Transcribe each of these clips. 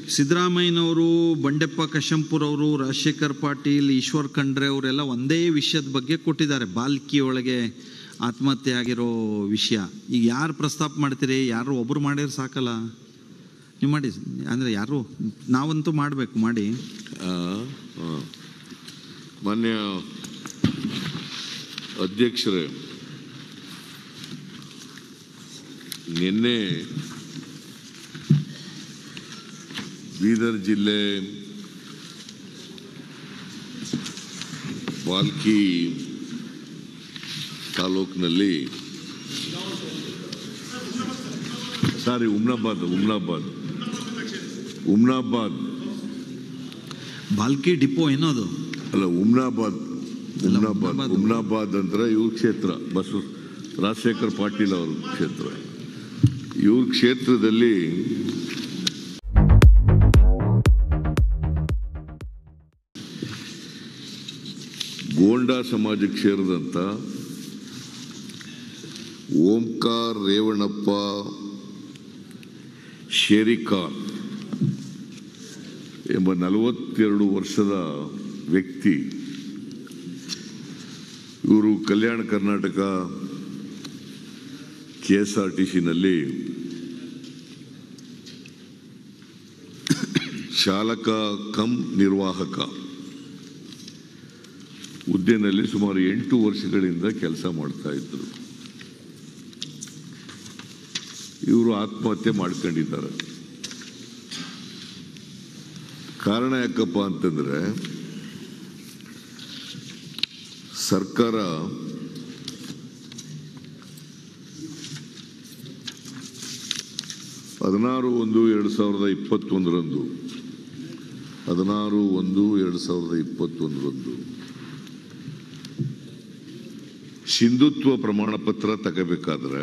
ಸಿದ್ದರಾಮಯ್ಯನವರು ಬಂಡೆಪ್ಪ ಕಶಂಪುರ್ ಅವರು ರಾಜಶೇಖರ್ ಪಾಟೀಲ್ ಈಶ್ವರ್ ಖಂಡ್ರೆ ಅವರೆಲ್ಲ ಒಂದೇ ವಿಷಯದ ಬಗ್ಗೆ ಕೊಟ್ಟಿದ್ದಾರೆ ಬಾಲ್ಕಿ ಒಳಗೆ ಆತ್ಮಹತ್ಯೆ ಆಗಿರೋ ವಿಷಯ ಈಗ ಯಾರು ಪ್ರಸ್ತಾಪ ಮಾಡ್ತೀರಿ ಯಾರು ಒಬ್ರು ಮಾಡಿದ್ರೆ ಸಾಕಲ್ಲ ನೀವು ಮಾಡಿ ಅಂದರೆ ಯಾರು ನಾವಂತೂ ಮಾಡಬೇಕು ಮಾಡಿ ಆ, ಆ. ಮಾನ್ಯ ಅಧ್ಯಕ್ಷರೇ ನಿನ್ನೆ ಬೀದರ್ ಜಿಲ್ಲೆ ಬಾಲ್ಕಿ ತಾಲೂಕಿನಲ್ಲಿ ಸಾರಿ ಉಮ್ನಾಬಾದ್ ಉಮ್ನಾಬಾದ್ ಉಮ್ನಾಬಾದ್ ಬಾಲ್ಕಿ ಡಿಪೋ ಏನೋದು ಅಲ್ಲ ಉಮ್ನಾಬಾದ್ ಅಲ್ಲ, ಉಮ್ನಾಬಾದ್ ಉಮ್ನಾಬಾದ್. ಉಮ್ನಾಬಾದ್ ಅಂದ್ರೆ ಇವ್ರ ಕ್ಷೇತ್ರ ಬಸವ ರಾಜಶೇಖರ್ ಪಾಟೀಲ್ ಅವ್ರ ಕ್ಷೇತ್ರ ಇವ್ರ ಕ್ಷೇತ್ರದಲ್ಲಿ ಗೋಂಡಾ ಸಮಾಜಕ್ಕೆ ಸೇರಿದಂತ ಓಂಕಾರ್ ರೇವಣಪ್ಪ ಶೇರಿಕಾರ್ ಎಂಬ ನಲವತ್ತೆರಡು ವರ್ಷದ ವ್ಯಕ್ತಿ ಇವರು Kalyana Karnataka K S R T ಸಿನಲ್ಲಿ ಚಾಲಕ ಕಂ ನಿರ್ವಾಹಕ ಹುದ್ದೆನಲ್ಲಿ ಸುಮಾರು ಎಂಟು ವರ್ಷಗಳಿಂದ ಕೆಲಸ ಮಾಡ್ತಾ ಇದ್ರು ಇವರು ಆತ್ಮಹತ್ಯೆ ಮಾಡ್ಕೊಂಡಿದ್ದಾರೆ ಕಾರಣ ಯಾಕಪ್ಪ ಅಂತಂದ್ರೆ ಸರ್ಕಾರ ಹದಿನಾರು ಒಂದು ಎರಡು ಸಾವಿರದ ಇಪ್ಪತ್ತೊಂದರಂದು ಹದಿನಾರು ಒಂದು ಎರಡು ಸಾವಿರದ ಇಪ್ಪತ್ತೊಂದರಂದು ಸಿಂಧುತ್ವ ಪ್ರಮಾಣ ಪತ್ರ ತಗೋಬೇಕಾದ್ರೆ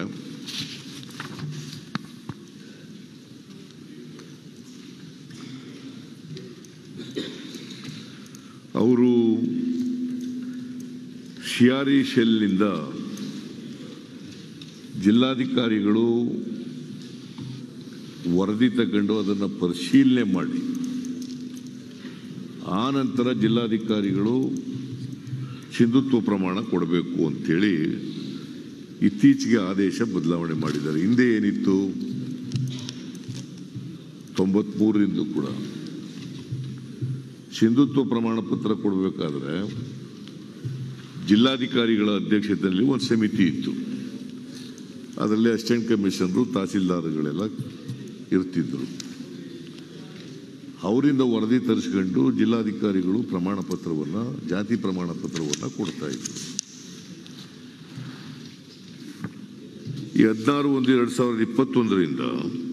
ಅವರು ಶಿಯಾರಿ ಶೆಲ್ನಿಂದ ಜಿಲ್ಲಾಧಿಕಾರಿಗಳು ವರದಿ ತಗೊಂಡು ಅದನ್ನು ಪರಿಶೀಲನೆ ಮಾಡಿ ಆ ನಂತರ ಜಿಲ್ಲಾಧಿಕಾರಿಗಳು ಸಿಂಧುತ್ವ ಪ್ರಮಾಣ ಕೊಡಬೇಕು ಅಂತೇಳಿ ಇತ್ತೀಚೆಗೆ ಆದೇಶ ಬದಲಾವಣೆ ಮಾಡಿದ್ದಾರೆ ಹಿಂದೆ ಏನಿತ್ತು ತೊಂಬತ್ಮೂರರಿಂದ ಕೂಡ ಸಿಂಧುತ್ವ ಪ್ರಮಾಣ ಪತ್ರ ಕೊಡಬೇಕಾದ್ರೆ ಜಿಲ್ಲಾಧಿಕಾರಿಗಳ ಅಧ್ಯಕ್ಷತೆಯಲ್ಲಿ ಒಂದು ಸಮಿತಿ ಇತ್ತು ಅದರಲ್ಲಿ ಅಸಿಸ್ಟೆಂಟ್ ಕಮಿಷನರು ತಹಸೀಲ್ದಾರ್ಗಳೆಲ್ಲ ಇರ್ತಿದ್ರು ಅವರಿಂದ ವರದಿ ತರಿಸ್ಕೊಂಡು ಜಿಲ್ಲಾಧಿಕಾರಿಗಳು ಪ್ರಮಾಣ ಪತ್ರವನ್ನ ಜಾತಿ ಪ್ರಮಾಣ ಪತ್ರವನ್ನ ಕೊಡ್ತಾ ಇದ್ರು ಈ ಹದಿನಾರು ಒಂದು ಎರಡ್ ಸಾವಿರದ ಇಪ್ಪತ್ತೊಂದರಿಂದ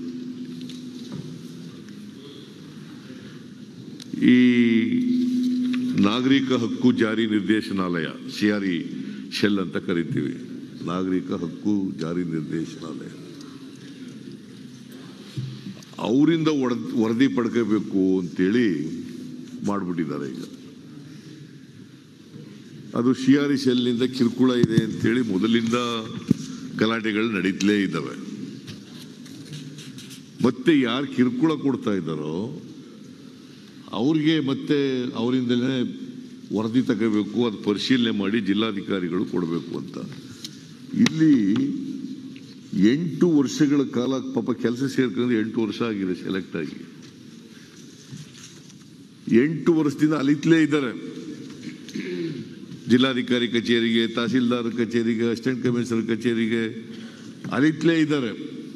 ಈ ನಾಗರಿಕ ಹಕ್ಕು ಜಾರಿ ನಿರ್ದೇಶನಾಲಯ ಸಿಆರ್ಇ ಶೆಲ್ ಅಂತ ಕರಿತೀವಿ ನಾಗರಿಕ ಹಕ್ಕು ಜಾರಿ ನಿರ್ದೇಶನಾಲಯ ಅವರಿಂದ ವರದಿ ಪಡ್ಕೋಬೇಕು ಅಂತೇಳಿ ಮಾಡಿಬಿಟ್ಟಿದ್ದಾರೆ ಈಗ ಅದು ಸಿ ಆರ್ ಶೆಲ್ನಿಂದ ಕಿರುಕುಳ ಇದೆ ಅಂತೇಳಿ ಮೊದಲಿಂದ ಗಲಾಟೆಗಳು ನಡೀತಲೇ ಇದ್ದಾವೆ ಮತ್ತೆ ಯಾರು ಕಿರುಕುಳ ಕೊಡ್ತಾ ಇದ್ದಾರೋ ಅವ್ರಿಗೆ ಮತ್ತೆ ಅವರಿಂದಲೇ ವರದಿ ತಗೋಬೇಕು ಅದು ಪರಿಶೀಲನೆ ಮಾಡಿ ಜಿಲ್ಲಾಧಿಕಾರಿಗಳು ಕೊಡಬೇಕು ಅಂತ ಇಲ್ಲಿ ಎಂಟು ವರ್ಷಗಳ ಕಾಲ ಪಾಪ ಕೆಲಸ ಸೇರ್ಕೊಂಡು ಎಂಟು ವರ್ಷ ಆಗಿದೆ ಸೆಲೆಕ್ಟ್ ಆಗಿ ಎಂಟು ವರ್ಷದಿಂದ ಅಲಿತ್ಲೇ ಇದ್ದಾರೆ ಜಿಲ್ಲಾಧಿಕಾರಿ ಕಚೇರಿಗೆ ತಹಸೀಲ್ದಾರ್ ಕಚೇರಿಗೆ ಅಸಿಸ್ಟೆಂಟ್ ಕಮಿಷನರ್ ಕಚೇರಿಗೆ ಅಲಿತ್ಲೇ ಇದ್ದಾರೆ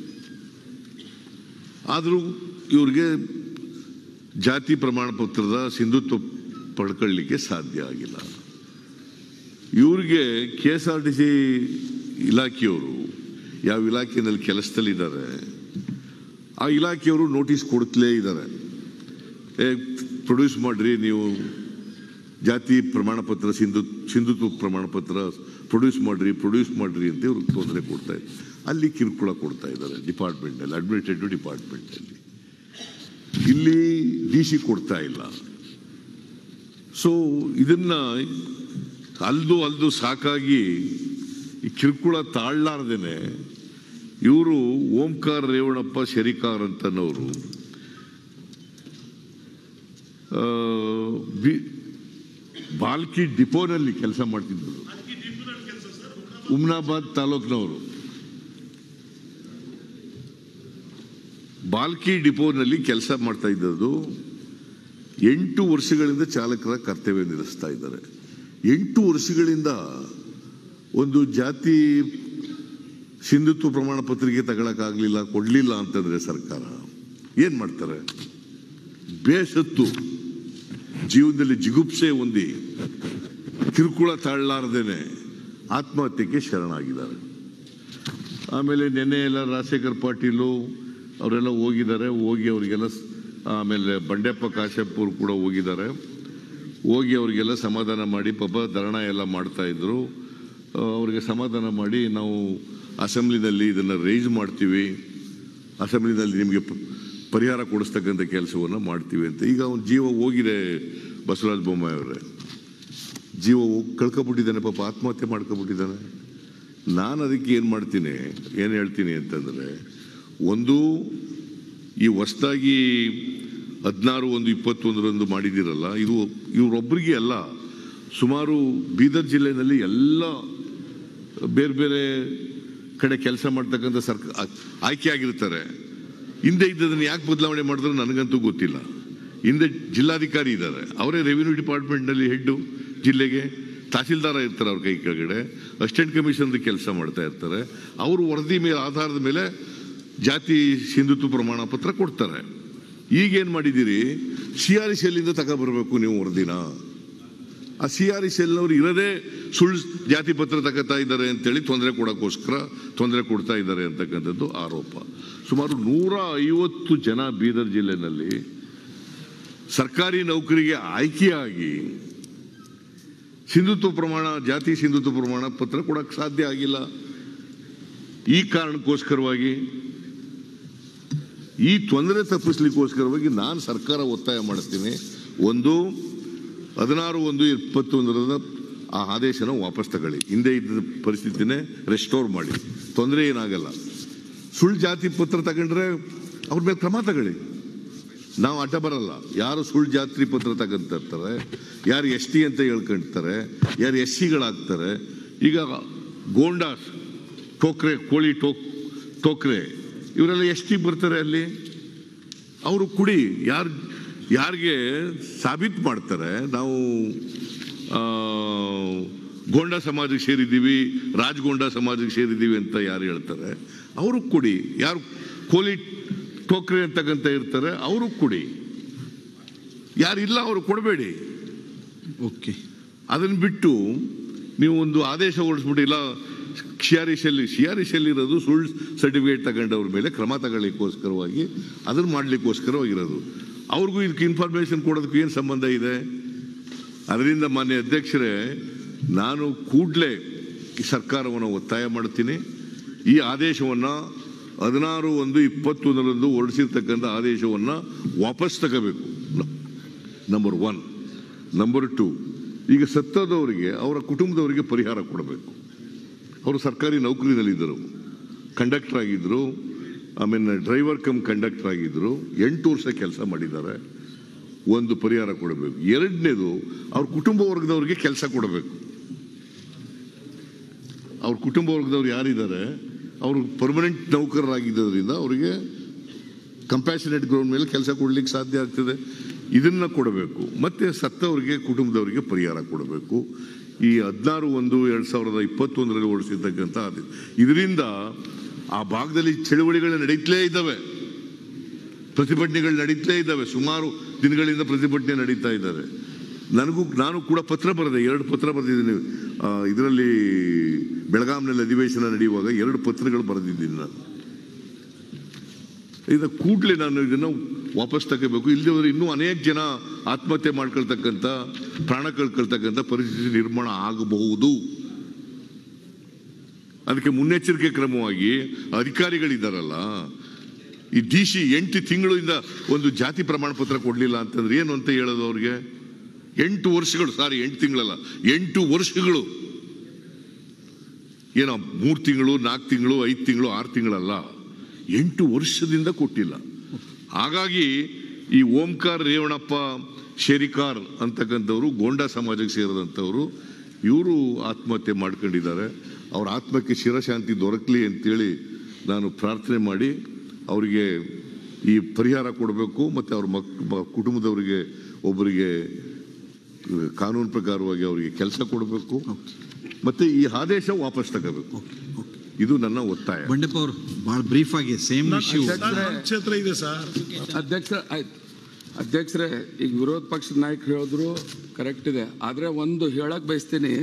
ಆದರೂ ಇವ್ರಿಗೆ ಜಾತಿ ಪ್ರಮಾಣ ಪತ್ರದ ಸಿಂಧುತ್ವ ಪಡ್ಕೊಳ್ಳಿಕ್ಕೆ ಸಾಧ್ಯ ಆಗಿಲ್ಲ ಇವ್ರಿಗೆ K S R T C ಇಲಾಖೆಯವರು ಯಾವ ಇಲಾಖೆಯಲ್ಲಿ ಕೆಲಸದಲ್ಲಿದ್ದಾರೆ ಆ ಇಲಾಖೆಯವರು ನೋಟಿಸ್ ಕೊಡ್ತಲೇ ಇದ್ದಾರೆ ಏ ಪ್ರೊಡ್ಯೂಸ್ ಮಾಡ್ರಿ ನೀವು ಜಾತಿ ಪ್ರಮಾಣ ಪತ್ರ ಸಿಂಧು ಸಿಂಧುತ್ವ ಪ್ರಮಾಣ ಪತ್ರ ಪ್ರೊಡ್ಯೂಸ್ ಮಾಡ್ರಿ ಪ್ರೊಡ್ಯೂಸ್ ಮಾಡ್ರಿ ಅಂತ ಇವ್ರಿಗೆ ತೊಂದರೆ ಕೊಡ್ತಾ ಇದ್ದಾರೆ ಅಲ್ಲಿ ಕಿರುಕುಳ ಕೊಡ್ತಾ ಇದ್ದಾರೆ ಡಿಪಾರ್ಟ್ಮೆಂಟ್ನಲ್ಲಿ ಅಡ್ಮಿನಿಸ್ಟ್ರೇಟಿವ್ ಡಿಪಾರ್ಟ್ಮೆಂಟಲ್ಲಿ ಇಲ್ಲಿ ಡಿ ಸಿ ಕೊಡ್ತಾ ಇಲ್ಲ ಸೊ ಇದನ್ನ ಅಲ್ದು ಅಲ್ದು ಸಾಕಾಗಿ ಈ ಕಿರುಕುಳ ತಾಳ್ಲಾರ್ದೇನೆ ಇವರು ಓಂಕಾರ ರೇವಣಪ್ಪ ಶರಿಕಾರ್ ಅಂತನವರು ಆ, ಬಿ- ಬಾಲ್ಕಿ ಡಿಪೋನಲ್ಲಿ ಕೆಲಸ ಮಾಡ್ತಿದ್ದರು ಉಮ್ನಾಬಾದ್ ತಾಲೂಕಿನವರು ಬಾಲ್ಕಿ ಡಿಪೋನಲ್ಲಿ ಕೆಲಸ ಮಾಡ್ತಾ ಇದ್ದದ್ದು ಎಂಟು ವರ್ಷಗಳಿಂದ ಚಾಲಕರ ಕರ್ತವ್ಯ ನಿರ್ವಹಿಸ್ತಾ ಇದ್ದಾರೆ ಎಂಟು ವರ್ಷಗಳಿಂದ ಒಂದು ಜಾತಿ ಸಿಂಧುತ್ವ ಪ್ರಮಾಣ ಪತ್ರಿಕೆ ತಗೊಳಕ್ಕಾಗಲಿಲ್ಲ ಕೊಡಲಿಲ್ಲ ಅಂತಂದ್ರೆ ಸರ್ಕಾರ ಏನು ಮಾಡ್ತಾರೆ ಬೇಸತ್ತು ಜೀವನದಲ್ಲಿ ಜಿಗುಪ್ಸೆ ಹೊಂದಿ ಕಿರುಕುಳ ತಾಳಲಾರ್ದೇನೆ ಆತ್ಮಹತ್ಯೆಗೆ ಶರಣಾಗಿದ್ದಾರೆ ಆಮೇಲೆ ನೆನ್ನೆ ಎಲ್ಲ ರಾಜಶೇಖರ್ ಪಾಟೀಲು ಅವರೆಲ್ಲ ಹೋಗಿದ್ದಾರೆ ಹೋಗಿ ಅವರಿಗೆಲ್ಲ ಸ್- ಆಮೇಲೆ ಬಂಡೆಪ್ಪ ಕಾಶ್ಯಪುರ್ ಕೂಡ ಹೋಗಿದ್ದಾರೆ ಹೋಗಿ ಅವರಿಗೆಲ್ಲ ಸಮಾಧಾನ ಮಾಡಿ ಪಾಪ ಧರಣ ಎಲ್ಲ ಮಾಡ್ತಾ ಇದ್ರು ಆ, ಅವರಿಗೆ ಸಮಾಧಾನ ಮಾಡಿ ನಾವು ಅಸೆಂಬ್ಲಿನಲ್ಲಿ ಇದನ್ನು ರೈಸ್ ಮಾಡ್ತೀವಿ ಅಸೆಂಬ್ಲಿನಲ್ಲಿ ನಿಮಗೆ ಪ- ಪರಿಹಾರ ಕೊಡಿಸ್ತಕ್ಕಂಥ ಕೆಲಸವನ್ನು ಮಾಡ್ತೀವಿ ಅಂತ ಈಗ ಅವನ ಜೀವ ಹೋಗಿದೆ ಬಸವರಾಜ ಬೊಮ್ಮಾಯಿ ಅವರೇ ಜೀವ ಹೋಗ್ ಕಳ್ಕೊಬಿಟ್ಟಿದ್ದಾನೆ ಪಾಪ ಆತ್ಮಹತ್ಯೆ ಮಾಡ್ಕೊಬಿಟ್ಟಿದ್ದಾನೆ ನಾನು ಅದಕ್ಕೆ ಏನು ಮಾಡ್ತೀನಿ ಏನು ಹೇಳ್ತೀನಿ ಅಂತಂದರೆ ಒಂದು ಈ ಹೊಸದಾಗಿ ಹದಿನಾರು ಒಂದು ಇಪ್ಪತ್ತೊಂದರಂದು ಮಾಡಿದ್ದೀರಲ್ಲ ಇದು ಇವರೊಬ್ಬರಿಗೆ ಅಲ್ಲ ಸುಮಾರು ಬೀದರ್ ಜಿಲ್ಲೆಯಲ್ಲಿ ಎಲ್ಲ ಬೇರೆ ಬೇರೆ ಕಡೆ ಕೆಲಸ ಮಾಡ್ತಕ್ಕಂಥ ಸರ್ಕ ಆಯ್ಕೆ ಆಗಿರ್ತಾರೆ ಹಿಂದೆ ಇದ್ದದನ್ನು ಯಾಕೆ ಬದಲಾವಣೆ ಮಾಡಿದ್ರು ನನಗಂತೂ ಗೊತ್ತಿಲ್ಲ ಹಿಂದೆ ಜಿಲ್ಲಾಧಿಕಾರಿ ಇದ್ದಾರೆ ಅವರೇ ರೆವಿನ್ಯೂ ಡಿಪಾರ್ಟ್ಮೆಂಟ್ನಲ್ಲಿ ಹೆಡ್ಡು ಜಿಲ್ಲೆಗೆ ತಹಸೀಲ್ದಾರ ಇರ್ತಾರೆ ಅವ್ರ ಕೈ ಕೆಳಗಡೆ ಅಸಿಸ್ಟೆಂಟ್ ಕಮಿಷನರ್ ಕೆಲಸ ಮಾಡ್ತಾ ಇರ್ತಾರೆ ಅವರು ವರದಿ ಮೇಲೆ ಆಧಾರದ ಮೇಲೆ ಜಾತಿ ಸಿಂಧುತ್ವ ಪ್ರಮಾಣ ಪತ್ರ ಕೊಡ್ತಾರೆ ಈಗೇನು ಮಾಡಿದ್ದೀರಿ ಸಿ ಆರ್ ಎಸ್ ಎಲ್ಲಿಂದ ತಗೊಬರ್ಬೇಕು ನೀವು ವರದಿನ ಆ ಸಿ ಆರ್ ಎಸ್ ಎಲ್ನವ್ರು ಇರೋದೇ ಸುಳ್ಳು ಜಾತಿ ಪತ್ರ ತಗೋತಾ ಇದ್ದಾರೆ ಅಂತೇಳಿ ತೊಂದರೆ ಕೊಡೋಕ್ಕೋಸ್ಕರ ತೊಂದರೆ ಕೊಡ್ತಾ ಇದ್ದಾರೆ ಅಂತಕ್ಕಂಥದ್ದು ಆರೋಪ ಸುಮಾರು ನೂರ ಐವತ್ತು ಜನ ಬೀದರ್ ಜಿಲ್ಲೆನಲ್ಲಿ ಸರ್ಕಾರಿ ನೌಕರಿಗೆ ಆಯ್ಕೆಯಾಗಿ ಸಿಂಧುತ್ವ ಪ್ರಮಾಣ ಜಾತಿ ಸಿಂಧುತ್ವ ಪ್ರಮಾಣ ಪತ್ರ ಕೊಡಕ್ಕೆ ಸಾಧ್ಯ ಆಗಿಲ್ಲ ಈ ಕಾರಣಕ್ಕೋಸ್ಕರವಾಗಿ ಈ ತೊಂದರೆ ತಪ್ಪಿಸ್ಲಿಕ್ಕೋಸ್ಕರವಾಗಿ ನಾನು ಸರ್ಕಾರ ಒತ್ತಾಯ ಮಾಡ್ತೀನಿ ಒಂದು ಹದಿನಾರು ಒಂದು ಇಪ್ಪತ್ತೊಂದರದ ಆ ಆದೇಶನ ವಾಪಸ್ ತಗೊಳ್ಳಿ ಹಿಂದೆ ಇದ್ದ ಪರಿಸ್ಥಿತಿನೇ ರೆಸ್ಟೋರ್ ಮಾಡಿ ತೊಂದರೆ ಏನಾಗಲ್ಲ ಸುಳ್ಳು ಜಾತಿ ಪತ್ರ ತಗೊಂಡ್ರೆ ಅವ್ರ ಮೇಲೆ ಕ್ರಮ ತಗೊಳ್ಳಿ ನಾವು ಅಡ್ಡ ಬರಲ್ಲ ಯಾರು ಸುಳ್ಳು ಜಾತಿ ಪತ್ರ ತಗೊಂತಿರ್ತಾರೆ ಯಾರು ಎಸ್ ಟಿ ಅಂತ ಹೇಳ್ಕೊಂತಾರೆ ಯಾರು ಎಸ್ ಸಿಗಳಾಗ್ತಾರೆ ಈಗ ಗೋಂಡಾ ಟೋಕ್ರೆ ಕೋಳಿ ಟೋಕ್ ಟೋಕ್ರೆ ಇವರೆಲ್ಲ ಎಸ್ ಟಿ ಬರ್ತಾರೆ ಅಲ್ಲಿ ಅವರು ಕುಡಿ ಯಾರು ಯಾರಿಗೆ ಸಾಬೀತು ಮಾಡ್ತಾರೆ ನಾವು ಆ, ಗೋಂಡ ಸಮಾಜಕ್ಕೆ ಸೇರಿದ್ದೀವಿ ರಾಜಗೊಂಡ ಸಮಾಜಕ್ಕೆ ಸೇರಿದ್ದೀವಿ ಅಂತ ಯಾರು ಹೇಳ್ತಾರೆ ಅವರು ಕುಡಿ ಯಾರು ಕೋಲಿ ಟೋಕ್ರೆ ಅಂತಕ್ಕಂಥ ಇರ್ತಾರೆ ಅವರು ಕುಡಿ ಯಾರಿಲ್ಲ ಅವರು ಕೊಡಬೇಡಿ ಓಕೆ ಅದನ್ನು ಬಿಟ್ಟು ನೀವು ಒಂದು ಆದೇಶ ಹೊರಡಿಸ್ಬಿಟ್ಟು ಇಲ್ಲ ಸಿ ಆರ್ ಎಸ್ ಎಲ್ಲಿ ಸಿ ಆರ್ ಎಸ್ ಎಲ್ಲಿ ಇರೋದು ಸುಳ್ಳು ಸರ್ಟಿಫಿಕೇಟ್ ತಗೊಂಡವ್ರ ಮೇಲೆ ಕ್ರಮ ತಗೊಳ್ಳಿಕ್ಕೋಸ್ಕರವಾಗಿ ಅದನ್ನು ಮಾಡಲಿಕ್ಕೋಸ್ಕರವಾಗಿರೋದು ಅವ್ರಿಗೂ ಇದಕ್ಕೆ ಇನ್ಫಾರ್ಮೇಶನ್ ಕೊಡೋದಕ್ಕೂ ಏನು ಸಂಬಂಧ ಇದೆ ಅದರಿಂದ ಮಾನ್ಯ ಅಧ್ಯಕ್ಷರೇ ನಾನು ಕೂಡಲೇ ಈ ಸರ್ಕಾರವನ್ನು ಒತ್ತಾಯ ಮಾಡ್ತೀನಿ ಈ ಆದೇಶವನ್ನು ಹದಿನಾರು ಒಂದು ಇಪ್ಪತ್ತೊಂದರಂದು ಹೊರಡಿಸಿರ್ತಕ್ಕಂಥ ಆದೇಶವನ್ನು ವಾಪಸ್ ತಗೋಬೇಕು ನಂಬರ್ ಒನ್ ನಂಬರ್ ಟು ಈಗ ಸತ್ತದವರಿಗೆ ಅವರ ಕುಟುಂಬದವರಿಗೆ ಪರಿಹಾರ ಕೊಡಬೇಕು ಅವರು ಸರ್ಕಾರಿ ನೌಕರಿನಲ್ಲಿದ್ದರು ಕಂಡಕ್ಟರ್ ಆಗಿದ್ದರು ಆಮೇಲೆ ಡ್ರೈವರ್ ಕಮ್ ಕಂಡಕ್ಟರ್ ಆಗಿದ್ದರು ಎಂಟು ವರ್ಷ ಕೆಲಸ ಮಾಡಿದ್ದಾರೆ ಒಂದು ಪರಿಹಾರ ಕೊಡಬೇಕು ಎರಡನೇದು ಅವ್ರ ಕುಟುಂಬ ವರ್ಗದವರಿಗೆ ಕೆಲಸ ಕೊಡಬೇಕು ಅವ್ರ ಕುಟುಂಬ ವರ್ಗದವ್ರು ಯಾರಿದ್ದಾರೆ ಅವರು ಪರ್ಮನೆಂಟ್ ನೌಕರರಾಗಿದ್ದರಿಂದ ಅವರಿಗೆ ಕಂಪ್ಯಾಷನೇಟ್ ಗ್ರೌಂಡ್ ಮೇಲೆ ಕೆಲಸ ಕೊಡ್ಲಿಕ್ಕೆ ಸಾಧ್ಯ ಆಗ್ತದೆ ಇದನ್ನ ಕೊಡಬೇಕು ಮತ್ತೆ ಸತ್ತವರಿಗೆ ಕುಟುಂಬದವರಿಗೆ ಪರಿಹಾರ ಕೊಡಬೇಕು ಈ ಹದಿನಾರು ಒಂದು ಎರಡ್ ಸಾವಿರದ ಇಪ್ಪತ್ತೊಂದರಲ್ಲಿ ಓಡಿಸಿರ್ತಕ್ಕಂಥ ಇದರಿಂದ ಆ ಭಾಗದಲ್ಲಿ ಚಳುವಳಿಗಳು ನಡೀತಲೇ ಇದ್ದಾವೆ ಪ್ರತಿಭಟನೆಗಳು ನಡೀತಲೇ ಇದ್ದಾವೆ ಸುಮಾರು ದಿನಗಳಿಂದ ಪ್ರತಿಭಟನೆ ನಡೀತಾ ಇದ್ದಾರೆ ನನಗೂ ನಾನು ಕೂಡ ಪತ್ರ ಬರೆದೆ ಎರಡು ಪತ್ರ ಬರೆದಿದ್ದೀನಿ ಇದರಲ್ಲಿ ಬೆಳಗಾಂನಲ್ಲಿ ಅಧಿವೇಶನ ನಡೆಯುವಾಗ ಎರಡು ಪತ್ರಗಳು ಬರೆದಿದ್ದೀನಿ ನಾನು ಇದನ್ನ ಕೂಡಲೇ ನಾನು ಇದನ್ನು ವಾಪಸ್ ತಗೋಬೇಕು ಇಲ್ಲದೆ ಇನ್ನೂ ಅನೇಕ ಜನ ಆತ್ಮಹತ್ಯೆ ಮಾಡ್ಕೊಳ್ತಕ್ಕಂಥ ಪ್ರಾಣ ಕಳ್ಕೊಳ್ತಕ್ಕಂಥ ಪರಿಸ್ಥಿತಿ ನಿರ್ಮಾಣ ಆಗಬಹುದು ಅದಕ್ಕೆ ಮುನ್ನೆಚ್ಚರಿಕೆ ಕ್ರಮವಾಗಿ ಅಧಿಕಾರಿಗಳಿದ್ದಾರಲ್ಲ ಈ ಡಿ ಸಿ ಎಂಟು ತಿಂಗಳಿಂದ ಒಂದು ಜಾತಿ ಪ್ರಮಾಣ ಪತ್ರ ಕೊಡಲಿಲ್ಲ ಅಂತಂದ್ರೆ ಏನು ಅಂತ ಹೇಳೋದು ಅವ್ರಿಗೆ ಎಂಟು ವರ್ಷಗಳು ಸಾರಿ ಎಂಟು ತಿಂಗಳಲ್ಲ ಎಂಟು ವರ್ಷಗಳು ಏನೋ ಮೂರು ತಿಂಗಳು ನಾಲ್ಕು ತಿಂಗಳು ಐದು ತಿಂಗಳು ಆರು ತಿಂಗಳಲ್ಲ ಎಂಟು ವರ್ಷದಿಂದ ಕೊಟ್ಟಿಲ್ಲ ಹಾಗಾಗಿ ಈ ಓಂಕಾರ್ ರೇವಣಪ್ಪ ಶೇರಿಕಾರ್ ಅಂತಕ್ಕಂಥವ್ರು ಗೋಂಡಾ ಸಮಾಜಕ್ಕೆ ಸೇರಿದಂಥವ್ರು ಇವರು ಆತ್ಮಹತ್ಯೆ ಮಾಡ್ಕೊಂಡಿದ್ದಾರೆ ಅವ್ರ ಆತ್ಮಕ್ಕೆ ಶಿರಶಾಂತಿ ದೊರಕಲಿ ಅಂತೇಳಿ ನಾನು ಪ್ರಾರ್ಥನೆ ಮಾಡಿ ಅವರಿಗೆ ಈ ಪರಿಹಾರ ಕೊಡಬೇಕು ಮತ್ತು ಅವ್ರ ಮಕ್ ಮ- ಕುಟುಂಬದವರಿಗೆ ಒಬ್ಬರಿಗೆ ಕಾನೂನು ಪ್ರಕಾರವಾಗಿ ಅವರಿಗೆ ಕೆಲಸ ಕೊಡಬೇಕು ಮತ್ತೆ ಈ ಆದೇಶ ವಾಪಸ್ ತಗೋಬೇಕು ಇದು ನನ್ನ ಒತ್ತಾಯ ಬಂಡೆಪ್ಪ ಅವರು ಬಹಳ ಬ್ರೀಫ್ ಆಗಿ ಸೇಮ್ ಇಶ್ಯೂ ನನ್ನ ಕ್ಷೇತ್ರ ಇದೆ ಸರ್ ಅಧ್ಯಕ್ಷ ಆಯ್ತು ಅಧ್ಯಕ್ಷರೇ ಈಗ ವಿರೋಧ ಪಕ್ಷದ ನಾಯಕರು ಹೇಳಿದ್ರು ಕರೆಕ್ಟ್ ಇದೆ ಆದರೆ ಒಂದು ಹೇಳಕ್ ಬಯಸ್ತೀನಿ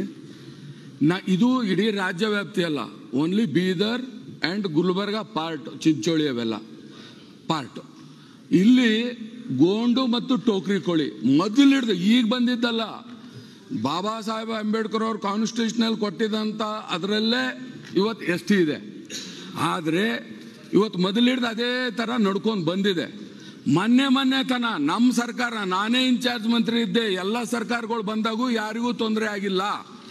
ನಾ ಇದು ಇಡೀ ರಾಜ್ಯ ವ್ಯಾಪ್ತಿ ಅಲ್ಲ only Bidar and Gulbarga part Chincholi ಅವೆಲ್ಲ ಪಾರ್ಟ್ ಇಲ್ಲಿ ಗೋಂಡು ಮತ್ತು ಟೋಕ್ರಿ ಕೋಳಿ ಮೊದಲು ಹಿಡ್ದು ಈಗ ಬಂದಿದ್ದಲ್ಲ ಬಾಬಾ ಸಾಹೇಬ್ ಅಂಬೇಡ್ಕರ್ ಅವ್ರು ಕಾನ್ಸ್ಟಿಟ್ಯೂಷನಲ್ಲಿ ಕೊಟ್ಟಿದ್ದಂಥ ಅದರಲ್ಲೇ ಇವತ್ತು ಎಸ್ ಟಿ ಇದೆ ಆದರೆ ಇವತ್ತು ಮೊದಲು ಹಿಡ್ದು ಅದೇ ಥರ ನಡ್ಕೊಂಡು ಬಂದಿದೆ ಮೊನ್ನೆ ಮೊನ್ನೆ ತನ ನಮ್ಮ ಸರ್ಕಾರ ನಾನೇ ಇನ್ಚಾರ್ಜ್ ಮಂತ್ರಿ ಇದ್ದೆ ಎಲ್ಲ ಸರ್ಕಾರಗಳು ಬಂದಾಗೂ ಯಾರಿಗೂ ತೊಂದರೆ ಆಗಿಲ್ಲ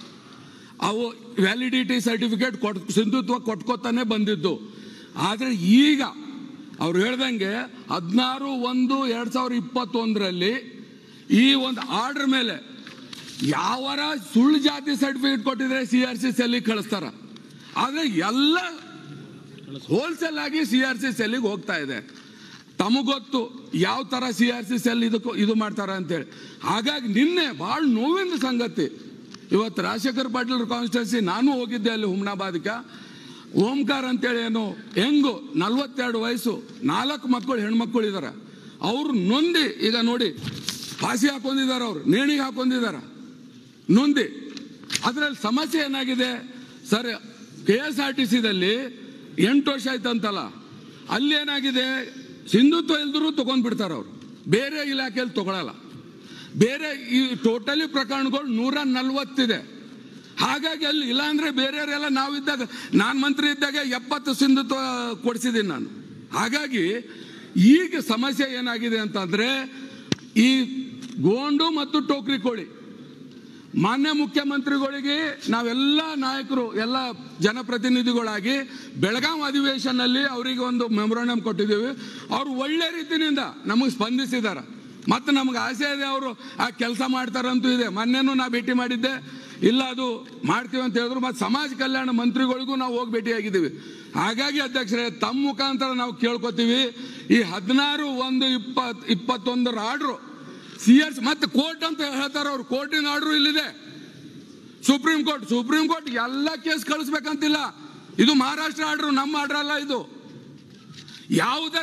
ಅವು ವ್ಯಾಲಿಡಿಟಿ ಸರ್ಟಿಫಿಕೇಟ್ ಕೊಟ್ ಸಿಂಧುತ್ವ ಕೊಟ್ಕೋತಾನೆ ಬಂದಿದ್ದು ಆದರೆ ಈಗ ಅವ್ರು ಹೇಳ್ದಂಗೆ ಹದಿನಾರು ಒಂದು ಎರಡು ಸಾವಿರದ ಇಪ್ಪತ್ತೊಂದರಲ್ಲಿ ಈ ಒಂದು ಆರ್ಡರ್ ಮೇಲೆ ಯಾವರ ಸುಳ್ಳು ಜಾತಿ ಸರ್ಟಿಫಿಕೇಟ್ ಕೊಟ್ಟಿದ್ರೆ ಸಿ ಆರ್ ಸಿ ಸೆಲ್ಲಿಗೆ ಕಳಿಸ್ತಾರ ಆದರೆ ಎಲ್ಲ ಹೋಲ್ಸೇಲ್ ಆಗಿ ಸಿ ಆರ್ ಸಿ ಸೆಲ್ಲಿಗೆ ಹೋಗ್ತಾ ಇದೆ ತಮಗೊತ್ತು ಯಾವ ಥರ ಸಿ ಆರ್ ಸಿ ಸೆಲ್ ಇದಕ್ಕೂ ಇದು ಮಾಡ್ತಾರೆ ಅಂತೇಳಿ ಹಾಗಾಗಿ ನಿನ್ನೆ ಭಾಳ ನೋವಿನ ಸಂಗತಿ ಇವತ್ತು ರಾಜಶೇಖರ್ ಪಾಟೀಲ್ ಕಾನ್ಸ್ಟಿಟ್ಯೂನ್ಸಿ ನಾನು ಹೋಗಿದ್ದೆ ಅಲ್ಲಿ ಹುಮ್ನಾಬಾದ್ಕ ಓಂಕಾರ ಅಂತೇಳಿ ಏನು ಹೆಂಗು ನಲ್ವತ್ತೆರಡು ವಯಸ್ಸು ನಾಲ್ಕು ಮಕ್ಕಳು ಹೆಣ್ಮಕ್ಳು ಇದ್ದಾರೆ ಅವ್ರು ನೊಂದಿ ಈಗ ನೋಡಿ ಪಾಸಿ ಹಾಕೊಂಡಿದ್ದಾರೆ ಅವ್ರು ನೇಣಿಗೆ ಹಾಕೊಂಡಿದ್ದಾರೆ ನೊಂದಿ ಅದರಲ್ಲಿ ಸಮಸ್ಯೆ ಏನಾಗಿದೆ sir K S R T ಸಿದಲ್ಲಿ ಎಂಟು ವರ್ಷ ಆಯ್ತಂತಲ್ಲ ಅಲ್ಲಿ ಏನಾಗಿದೆ ಸಿಂಧುತ್ವ ಇಲ್ದರೂ ತಗೊಂಡ್ಬಿಡ್ತಾರೆ ಅವರು ಬೇರೆ ಇಲಾಖೆಯಲ್ಲಿ ತಗೊಳಲ್ಲ ಬೇರೆ ಈ ಟೋಟಲಿ ಪ್ರಕರಣಗಳು ನೂರ ನಲ್ವತ್ತಿದೆ ಹಾಗಾಗಿ ಅಲ್ಲಿ ಇಲ್ಲಾಂದ್ರೆ ಬೇರೆಯವರೆಲ್ಲ ನಾವಿದ್ದಾಗ ನಾನು ಮಂತ್ರಿ ಇದ್ದಾಗ ಎಪ್ಪತ್ತು ಸಿಂಧುತ್ವ ಕೊಡಿಸಿದ್ದೀನಿ ನಾನು ಹಾಗಾಗಿ ಈಗ ಸಮಸ್ಯೆ ಏನಾಗಿದೆ ಅಂತಂದ್ರೆ ಈ ಗೋಂಡು ಮತ್ತು ಟೋಕ್ರಿ ಕೋಳಿ ಮಾನ್ಯ ಮುಖ್ಯಮಂತ್ರಿಗಳಿಗೆ ನಾವೆಲ್ಲ ನಾಯಕರು ಎಲ್ಲ ಜನಪ್ರತಿನಿಧಿಗಳಾಗಿ ಬೆಳಗಾಂ ಅಧಿವೇಶನಲ್ಲಿ ಅವರಿಗೆ ಒಂದು ಮೆಮೊರಾಂಡಮ್ ಕೊಟ್ಟಿದ್ದೀವಿ ಅವರು ಒಳ್ಳೆ ರೀತಿಯಿಂದ ನಮಗೆ ಸ್ಪಂದಿಸಿದ್ದಾರೆ ಮತ್ತು ನಮ್ಗೆ ಆಸೆ ಇದೆ ಅವರು ಆ ಕೆಲಸ ಮಾಡ್ತಾರಂತೂ ಇದೆ ಮೊನ್ನೆನೂ ನಾ ಭೇಟಿ ಮಾಡಿದ್ದೆ ಇಲ್ಲ ಅದು ಮಾಡ್ತೀವಿ ಅಂತ ಹೇಳಿದ್ರು ಮತ್ತು ಸಮಾಜ ಕಲ್ಯಾಣ ಮಂತ್ರಿಗಳಿಗೂ ನಾವು ಹೋಗಿ ಭೇಟಿಯಾಗಿದ್ದೀವಿ ಹಾಗಾಗಿ ಅಧ್ಯಕ್ಷರೇ ತಮ್ಮ ಮುಖಾಂತರ ನಾವು ಕೇಳ್ಕೊತೀವಿ ಈ ಹದಿನಾರು ಒಂದು ಇಪ್ಪತ್ ಇಪ್ಪತ್ತೊಂದರ ಆರ್ಡ್ರು ಸಿ ಆರ್ ಮತ್ತೆ ಕೋರ್ಟ್ ಅಂತ ಹೇಳ್ತಾರೆ ಅವ್ರು ಕೋರ್ಟಿನ ಆರ್ಡರ್ ಇಲ್ಲಿದೆ ಸುಪ್ರೀಂ ಕೋರ್ಟ್ ಸುಪ್ರೀಂ ಕೋರ್ಟ್ ಎಲ್ಲ ಕೇಸ್ ಕಳಿಸ್ಬೇಕಂತಿಲ್ಲ ಇದು ಮಹಾರಾಷ್ಟ್ರ ಆರ್ಡರ್ ನಮ್ಮ ಆರ್ಡರ್ ಅಲ್ಲ ಇದು ಯಾವುದರ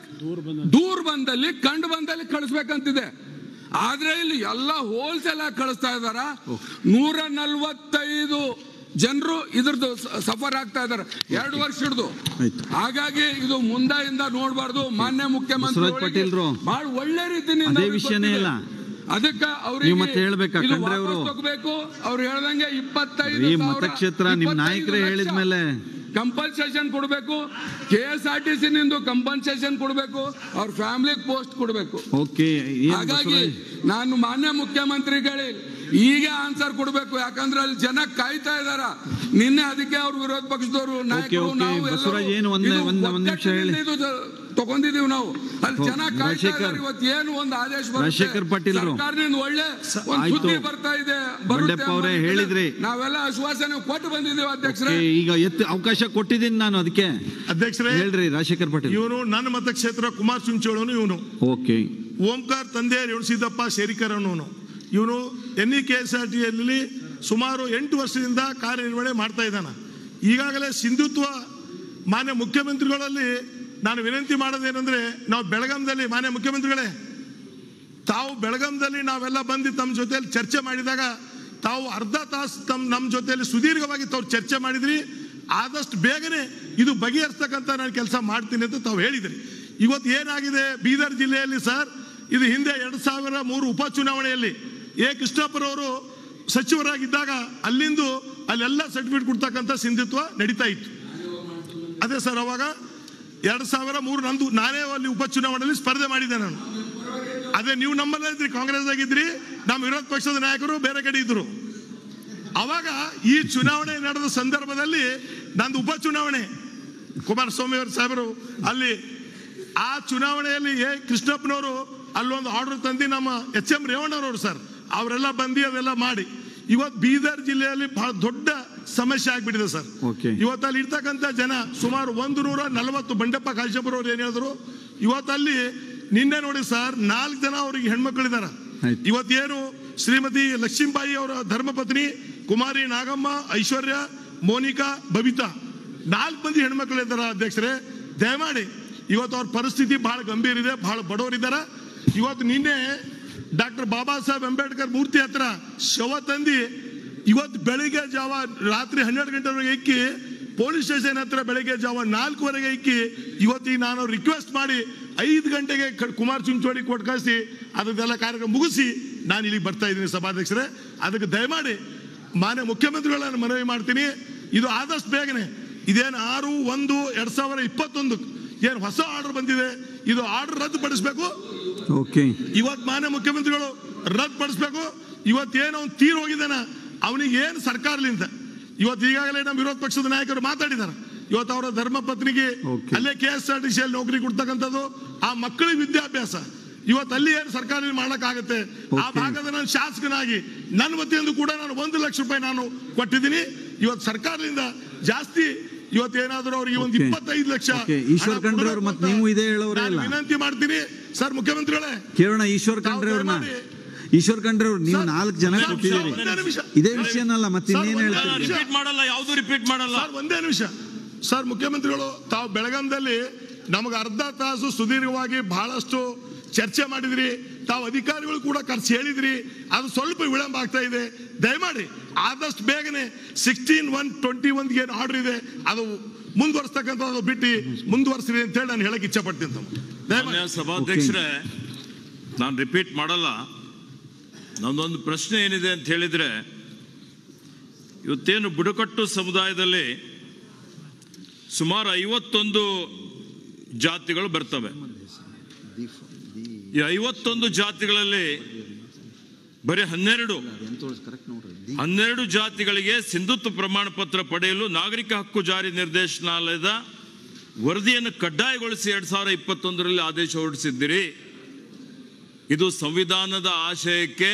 ದೂರ್ ಬಂದಲ್ಲಿ ಕಂಡು ಬಂದಲ್ಲಿ ಕಳಿಸ್ಬೇಕಂತಿದೆ ಆದ್ರೆ ಇಲ್ಲಿ ಎಲ್ಲ ಹೋಲ್ಸೇಲ್ ಆಗಿ ಕಳಿಸ್ತಾ ಇದಾರ ನೂರ ನಲ್ವತ್ತೈದು ಜನರು ಇದ್ರದ್ದು ಸಫರ್ ಆಗ್ತಾ ಇದಾರೆ ಎರಡು ವರ್ಷ ಹಿಡಿದು ಆಯ್ತು. ಹಾಗಾಗಿ ಇದು ಮುಂದಾಯಿಂದ ನೋಡಬಾರ್ದು ಮಾನ್ಯ ಮುಖ್ಯಮಂತ್ರಿ ಬಸವರಾಜ್ ಪಾಟೀಲ್ರು, ಬಹಳ ಒಳ್ಳೆ ರೀತಿಯಿಂದ ಅದೇ ಅವ್ರಿಗೆ ವಿಷಯನೇ ಗೊತ್ತಿದೆ. ಇಲ್ಲ. ಅದಕ್ಕೆ ಅವ್ರಿಗೆ ನೀವು ಮತ್ತೆ ಹೇಳ್ಬೇಕಾ, ಇದು ಖಂಡ್ರೆ ಅವರು? ವಾಪಸ್ ತಗೋಬೇಕು ಅವ್ರು ಹೇಳ್ದಂಗೆ ಇಪ್ಪತ್ತೈದು ಈ ಮತಕ್ಷೇತ್ರ ನಿಮ್ ನಾಯಕರೇ ಹೇಳಿದ್ಮೇಲೆ ಕಂಪಲ್ಸೇಷನ್ ಕೊಡಬೇಕು K S R T C ನಿಂದು ಕಂಪಲ್ಸೇಷನ್ ಕೊಡಬೇಕು ಅವ್ರ ಫ್ಯಾಮಿಲಿಗೆ ಪೋಸ್ಟ್ ಕೊಡಬೇಕು ಓಕೆ ಏನ್ ಹಾಗಾಗಿ ಬಸವರಾಜ್ ನಾನು ಮಾನ್ಯ ಮುಖ್ಯಮಂತ್ರಿಗಳೇ ಈಗ ಆನ್ಸರ್ ಕೊಡಬೇಕು ಯಾಕಂದ್ರೆ ಅಲ್ಲಿ ಜನ ಕಾಯ್ತಾ ಇದಾರ ನಿನ್ನೆ ಅದಕ್ಕೆ ಅವ್ರ ವಿರೋಧ ಪಕ್ಷದವರು ನಾಯಕರು ಓಕೆ. ನಾವು ಬಸವರಾಜ್ ಎಲ್ಲರೂ ಏನು ಒಂದೇ- ಇದು ಒಂದ್- ಒಂದ್ ನಿಮಿಷ ಹೇಳಿ. ಒಗ್ಗಟ್ಟಿನಿಂದ ಇದು ತಗೊಂಡಿದೀವಿ ನಾವು ಅಲ್ಲಿ ಹೌದು. ಜನ ಕಾಯ್ತಾ ರಾಜಶೇಖರ್. ಇದಾರೆ ಇವತ್ತು ಏನು ಒಂದು ಆದೇಶ ಬರುತ್ತೆ. ರಾಜಶೇಖರ್ ಪಾಟೀಲ್ರು. ಸರ್ಕಾರದಿಂದ ಒಳ್ಳೆ ಒಂದು ಆಯ್ತು. ಸುದ್ದಿ ಬರ್ತಾ ಇದೆ ಬರುತ್ತೆ ಬಂಡೆಪ್ಪ ಅವರೇ ಅನ್ನೋದನ್ನ ಹೇಳಿದ್ರಿ. ನಾವೆಲ್ಲ ಆಶ್ವಾಸನೆ ಕೊಟ್ಟು ಬಂದಿದ್ದೀವಿ ಅಧ್ಯಕ್ಷರೇ ಓಕೆ, ಈಗ ಎತ್ತು ಅವಕಾಶ ಕೊಟ್ಟಿದ್ದೀನಿ ನಾನು ಅದಕ್ಕೆ ಅಧ್ಯಕ್ಷರೇ ಹೇಳ್ರಿ ರಾಜಶೇಖರ್ ಪಾಟೀಲ್ ಇವನು ನನ್ನ ಮತಕ್ಷೇತ್ರ ಕುಮಾರ್ ಚುಂಚೋಳನು ಇವನು ಓಕೆ ಓಂಕಾರ್ ತಂದೆ ರೇಣುಸಿದ್ದಪ್ಪ ಶೇರಿಕರ್ ಅನ್ನೋನು ಇವನು N E K S R ಟಿಯಲ್ಲಿ ಸುಮಾರು ಎಂಟು ವರ್ಷದಿಂದ ಕಾರ್ಯನಿರ್ವಹಣೆ ಮಾಡ್ತಾ ಇದ್ದಾನೆ ಈಗಾಗಲೇ ಸಿಂಧುತ್ವ ಮಾನ್ಯ ಮುಖ್ಯಮಂತ್ರಿಗಳಲ್ಲಿ ನಾನು ವಿನಂತಿ ಮಾಡೋದೇನೆಂದ್ರೆ ನಾವು ಬೆಳಗಾಂದಲ್ಲಿ ಮಾನ್ಯ ಮುಖ್ಯಮಂತ್ರಿಗಳೇ ತಾವು ಬೆಳಗಾಂದಲ್ಲಿ ನಾವೆಲ್ಲ ಬಂದು ತಮ್ಮ ಜೊತೆಯಲ್ಲಿ ಚರ್ಚೆ ಮಾಡಿದಾಗ ತಾವು ಅರ್ಧ ತಾಸು ತಮ್ಮ ನಮ್ಮ ಜೊತೆಯಲ್ಲಿ ಸುದೀರ್ಘವಾಗಿ ತಾವು ಚರ್ಚೆ ಮಾಡಿದ್ರಿ ಆದಷ್ಟು ಬೇಗನೆ ಇದು ಬಗೆಹರಿಸ್ತಕ್ಕಂಥ ನಾನು ಕೆಲಸ ಮಾಡ್ತೀನಿ ಅಂತ ತಾವು ಹೇಳಿದ್ರಿ ಇವತ್ತು ಏನಾಗಿದೆ ಬೀದರ್ ಜಿಲ್ಲೆಯಲ್ಲಿ ಸರ್ ಇದು ಹಿಂದೆ ಎರಡು ಸಾವಿರ ಮೂರು ಉಪಚುನಾವಣೆಯಲ್ಲಿ ಎ ಕೃಷ್ಣಪ್ಪರವರು ಸಚಿವರಾಗಿದ್ದಾಗ ಅಲ್ಲಿಂದು ಅಲ್ಲೆಲ್ಲ ಸರ್ಟಿಫಿಕೇಟ್ ಕೊಡ್ತಕ್ಕಂಥ ಸಿಂಧುತ್ವ ನಡೀತಾ ಇತ್ತು ಅದೇ ಸರ್ ಅವಾಗ ಎರಡು ಸಾವಿರ ಮೂರು ನಂದು ನಾನೇ ಅಲ್ಲಿ ಉಪಚುನಾವಣೆಯಲ್ಲಿ ಸ್ಪರ್ಧೆ ಮಾಡಿದ್ದೆ ನಾನು ಅದೇ ನೀವು ನಮ್ಮಲ್ಲೇ ಇದ್ರಿ ಕಾಂಗ್ರೆಸ್ ಆಗಿದ್ರಿ ನಮ್ಮ ವಿರೋಧ ಪಕ್ಷದ ನಾಯಕರು ಬೇರೆ ಕಡೆ ಇದ್ರು ಅವಾಗ ಈ ಚುನಾವಣೆ ನಡೆದ ಸಂದರ್ಭದಲ್ಲಿ ನಂದು ಉಪಚುನಾವಣೆ ಕುಮಾರಸ್ವಾಮಿ ಅವರು ಸಾಹೇಬರು ಅಲ್ಲಿ ಆ ಚುನಾವಣೆಯಲ್ಲಿ ಎ ಕೃಷ್ಣಪ್ಪನವರು ಅಲ್ಲೊಂದು ಆರ್ಡರ್ ತಂದು ನಮ್ಮ ಎಚ್ ಎಂ ರೇವಣ್ಣನವರು ಸರ್ ಅವರೆಲ್ಲ ಬಂದು ಅದೆಲ್ಲ ಮಾಡಿ ಇವತ್ತು ಬೀದರ್ ಜಿಲ್ಲೆಯಲ್ಲಿ ಬಹಳ ದೊಡ್ಡ ಸಮಸ್ಯೆ ಆಗ್ಬಿಟ್ಟಿದೆ ಸರ್ Okay. ಇವತ್ತು ಅಲ್ಲಿ ಇರ್ತಕ್ಕಂಥ ಜನ ಸುಮಾರು ಒಂದು ನೂರ ನಲವತ್ತು ಬಂಡೆಪ್ಪ ಕಾಶಪ್ಪರ್ ಅವ್ರು ಏನ್ ಹೇಳಿದ್ರು ಇವತ್ತಲ್ಲಿ ನಿನ್ನೆ ನೋಡಿ ಸರ್ ನಾಲ್ಕು ಜನ ಅವರಿಗೆ ಹೆಣ್ಮಕ್ಳಿದಾರ ಆಯ್ತು. ಇವತ್ತೇನು ಶ್ರೀಮತಿ ಲಕ್ಷ್ಮೀಬಾಯಿ ಅವರ ಧರ್ಮಪತ್ನಿ ಕುಮಾರಿ ನಾಗಮ್ಮ ಐಶ್ವರ್ಯ ಮೋನಿಕಾ ಬಬಿತಾ ನಾಲ್ಕು ಮಂದಿ ಹೆಣ್ಮಕ್ಳಿದಾರ ಅಧ್ಯಕ್ಷರೇ ದಯಮಾಡಿ ಇವತ್ತು ಅವ್ರ ಪರಿಸ್ಥಿತಿ ಬಹಳ ಗಂಭೀರ ಇದೆ ಬಹಳ ಬಡವರಿದ್ದಾರೆ ಇವತ್ತು ನಿನ್ನೆ ಡಾಕ್ಟರ್ ಬಾಬಾ ಸಾಹೇಬ್ ಅಂಬೇಡ್ಕರ್ ಮೂರ್ತಿ ಹತ್ರ ಶವ ತಂದಿ ಇವತ್ತು ಬೆಳಿಗ್ಗೆ ಜಾವ ರಾತ್ರಿ ಹನ್ನೆರಡು ಗಂಟೆವರೆಗೆ ಇಕ್ಕಿ ಪೊಲೀಸ್ ಸ್ಟೇಷನ್ ಹತ್ರ ಬೆಳಿಗ್ಗೆ ಜಾವ ನಾಲ್ಕುವರೆಗೆ ಇಕ್ಕಿ ಇವತ್ತಿಗೆ ನಾನು ರಿಕ್ವೆಸ್ಟ್ ಮಾಡಿ ಐದು ಗಂಟೆಗೆ ಕ- ಕುಮಾರ್ ಚಿಂಚೋಳಿ ಕೊಟ್ಟು ಕಳಿಸಿ ಅದನ್ನೆಲ್ಲ ಕಾರ್ಯಕ್ರಮ ಮುಗಿಸಿ ನಾನು ಇಲ್ಲಿಗೆ ಬರ್ತಾ ಇದ್ದೀನಿ ಸಭಾಧ್ಯಕ್ಷರೇ ಅದಕ್ಕೆ ದಯಮಾಡಿ ಮಾನ್ಯ ಮುಖ್ಯಮಂತ್ರಿಗಳನ್ನ ಮನವಿ ಮಾಡ್ತೀನಿ ಇದು ಆದಷ್ಟು ಬೇಗನೆ ಇದೇನು ಆರು ಒಂದು ಎರಡ್ ಸಾವಿರ ಇಪ್ಪತ್ತೊಂದು ಏನು ಹೊಸ ಆರ್ಡರ್ ಬಂದಿದೆ ಇದು ಆರ್ಡರ್ ರದ್ದುಪಡಿಸಬೇಕು ಓಕೆ ಇವತ್ತು ಮಾನ್ಯ ಮುಖ್ಯಮಂತ್ರಿಗಳು ರದ್ದುಪಡಿಸ್ಬೇಕು ಇವತ್ತೇನು ಅವ್ನು ತೀರ್ ಹೋಗಿದ್ದಾನ ಅವನಿಗೆ ಏನು ಸರ್ಕಾರಲಿಂದ ಇವತ್ತು ಈಗಾಗಲೇ ನಮ್ಮ ವಿರೋಧ ಪಕ್ಷದ ನಾಯಕರು ಮಾತಾಡಿದ್ದಾರೆ ಇವತ್ತು ಅವರ ಧರ್ಮ ಪತ್ನಿಗೆ Okay. ಅಲ್ಲೇ ಕೆ ಎಸ್ ಆರ್ ಟಿ ಸಿಯಲ್ಲಿ ನೌಕರಿ ಕೊಡ್ತಕ್ಕಂಥದ್ದು ಆ ಮಕ್ಕಳಿಗೆ ವಿದ್ಯಾಭ್ಯಾಸ ಇವತ್ತು ಅಲ್ಲಿ ಏನು ಸರ್ಕಾರ ಮಾಡಕ್ಕಾಗತ್ತೆ ಆ Okay. ಭಾಗದ ನಾನು ಶಾಸಕನಾಗಿ ನನ್ನ ವತಿಯಿಂದ ಕೂಡ ನಾನು ಒಂದು ಲಕ್ಷ ರೂಪಾಯಿ ನಾನು ಕೊಟ್ಟಿದ್ದೀನಿ ಇವತ್ತು ಸರ್ಕಾರದಿಂದ ಜಾಸ್ತಿ ಇವತ್ತೇನಾದ್ರೂ ಅವ್ರಿಗೆ ಒಂದು Okay. ಇಪ್ಪತ್ತೈದು ಲಕ್ಷ Okay. ಈಶ್ವರ್ ಹಣ ಖಂಡ್ರೆ ಅವ್ರು ಕೊಡ್ಬೇಕು ಮತ್ತೆ ಅಂತ ನೀವು ಇದೇ ಹೇಳೋರೇ ನಾನು ಅಲ್ಲ? ವಿನಂತಿ ಮಾಡ್ತೀನಿ ಸರ್ ಮುಖ್ಯಮಂತ್ರಿಗಳೇ ಕೇಳೋಣ ಈಶ್ವರ್ ಖಂಡ್ರೆ ಅವ್ರನ್ನ ಈಶ್ವರ್ ಖಂಡ್ರೆ ಅವ್ರು ನೀವು ಸರ್, ನಾಲ್ಕು ಜನ ಸರ್, ಕೊಟ್ಟಿದ್ದೀರಿ ಒಂದೇ ನಿಮಿಷ. ಇದೇ ವಿಷಯನಲ್ಲ ಮತ್ತೆ ಸರ್, ಇನ್ನೇನು ಒಂದೇ ಹೇಳ್ತೀರಿ ನಿಮಿಷ. ರಿಪೀಟ್ ಮಾಡಲ್ಲ ಯಾವುದು ರಿಪೀಟ್ ಮಾಡಲ್ಲ ಸರ್ ಒಂದೇ ನಿಮಿಷ ಸರ್ ಮುಖ್ಯಮಂತ್ರಿಗಳು ತಾವು ಬೆಳಗಾಂದಲ್ಲಿ ನಮಗೆ ಅರ್ಧ ತಾಸು ಸುದೀರ್ಘವಾಗಿ ಬಹಳಷ್ಟು ಚರ್ಚೆ ಮಾಡಿದ್ರಿ ತಾವು ಅಧಿಕಾರಿಗಳು ಕೂಡ ಕರ್ಸಿ ಹೇಳಿದ್ರಿ ಅದು ಸ್ವಲ್ಪ ವಿಳಂಬ ಆಗ್ತಾ ಇದೆ ದಯಮಾಡಿ ಆದಷ್ಟು ಬೇಗನೆ ಸಿಕ್ಸ್ಟೀನ್ ಒನ್ ಟ್ವೆಂಟಿ ಒನ್ಗೆ ಏನು ಆರ್ಡರ್ ಇದೆ ಅದು ಮುಂದುವರಿಸ್ತಕ್ಕಂಥದ್ದು ಬಿಟ್ಟು ಮುಂದುವರಿಸ್ರಿ ಅಂತ ಹೇಳಿ ನಾನು ಹೇಳಕ್ ಇಚ್ಛೆ ಪಡ್ತೀನಿ ತಮ್ಮ. ದಯಮಾಡಿ ಮಾನ್ಯ ಸಭಾಧ್ಯಕ್ಷರೇ ನಾನು ರಿಪೀಟ್ ಮಾಡಲ್ಲ ನನ್ನೊಂದು ಪ್ರಶ್ನೆ ಏನಿದೆ ಅಂತ ಹೇಳಿದ್ರೆ ಇವತ್ತೇನು ಬುಡಕಟ್ಟು ಸಮುದಾಯದಲ್ಲಿ ಸುಮಾರು ಐವತ್ತೊಂದು ಜಾತಿಗಳು ಬರ್ತವೆ ಈ ಐವತ್ತೊಂದು ಜಾತಿಗಳಲ್ಲಿ ಬರೀ ಹನ್ನೆರಡು ಹನ್ನೆರಡು ಜಾತಿಗಳಿಗೆ ಸಿಂಧುತ್ವ ಪ್ರಮಾಣ ಪತ್ರ ಪಡೆಯಲು ನಾಗರಿಕ ಹಕ್ಕು ಜಾರಿ ನಿರ್ದೇಶನಾಲಯದ ವರದಿಯನ್ನು ಕಡ್ಡಾಯಗೊಳಿಸಿ ಎರಡ್ ಸಾವಿರದ ಇಪ್ಪತ್ತೊಂದರಲ್ಲಿ ಆದೇಶ ಹೊರಡಿಸಿದ್ದೀರಿ ಇದು ಸಂವಿಧಾನದ ಆಶಯಕ್ಕೆ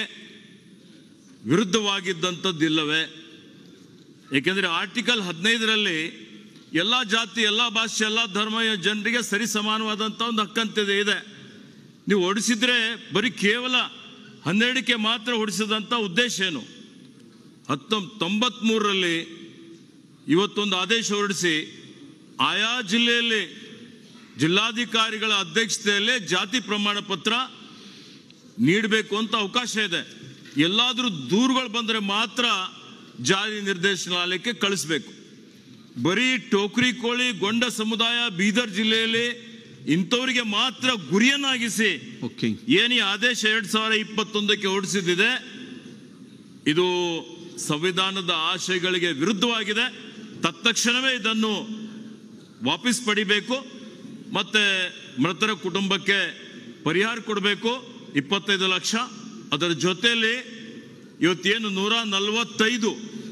ವಿರುದ್ಧವಾಗಿದ್ದಂಥದ್ದಿಲ್ಲವೇ ಏಕೆಂದರೆ ಆರ್ಟಿಕಲ್ ಹದಿನೈದರಲ್ಲಿ ಎಲ್ಲ ಜಾತಿ ಎಲ್ಲ ಭಾಷೆ ಎಲ್ಲ ಧರ್ಮ ಜನರಿಗೆ ಸರಿ ಸಮಾನವಾದಂಥ ಒಂದು ಹಕ್ಕಂತಿದೆ ಇದೆ ನೀವು ಹೊಡಿಸಿದ್ರೆ ಬರೀ ಕೇವಲ ಹನ್ನೆರಡಕ್ಕೆ ಮಾತ್ರ ಹೊಡಿಸಿದಂಥ ಉದ್ದೇಶ ಏನು ಹತ್ತೊಂಬ ತೊಂಬತ್ಮೂರರಲ್ಲಿ ಇವತ್ತೊಂದು ಆದೇಶ ಹೊರಡಿಸಿ ಆಯಾ ಜಿಲ್ಲೆಯಲ್ಲಿ ಜಿಲ್ಲಾಧಿಕಾರಿಗಳ ಅಧ್ಯಕ್ಷತೆಯಲ್ಲೇ ಜಾತಿ ಪ್ರಮಾಣ ಪತ್ರ ನೀಡಬೇಕು ಅಂತ ಅವಕಾಶ ಇದೆ ಎಲ್ಲಾದರೂ ದೂರುಗಳು ಬಂದರೆ ಮಾತ್ರ ಜಾರಿ ನಿರ್ದೇಶನಾಲಯಕ್ಕೆ ಕಳಿಸ್ಬೇಕು ಬರೀ ಟೋಕ್ರಿ ಕೋಳಿ ಗೊಂಡ ಸಮುದಾಯ ಬೀದರ್ ಜಿಲ್ಲೆಯಲ್ಲಿ ಇಂಥವರಿಗೆ ಮಾತ್ರ ಗುರಿಯನ್ನಾಗಿಸಿ ಓಕೆ ಏನು ಈ ಆದೇಶ ಎರಡ್ ಸಾವಿರ ಇಪ್ಪತ್ತೊಂದಕ್ಕೆ ಹೊರಡಿಸಿದೆ ಇದು ಸಂವಿಧಾನದ ಆಶಯಗಳಿಗೆ ವಿರುದ್ಧವಾಗಿದೆ ತತ್ಕ್ಷಣವೇ ಇದನ್ನು ವಾಪಸ್ ಪಡಿಬೇಕು ಮತ್ತೆ ಮೃತರ ಕುಟುಂಬಕ್ಕೆ ಪರಿಹಾರ ಕೊಡಬೇಕು ಇಪ್ಪತ್ತೈದು ಲಕ್ಷ ಅದರ ಜೊತೆಯಲ್ಲಿ ಇವತ್ತೇನು ನೂರ ನಲವತ್ತೈದು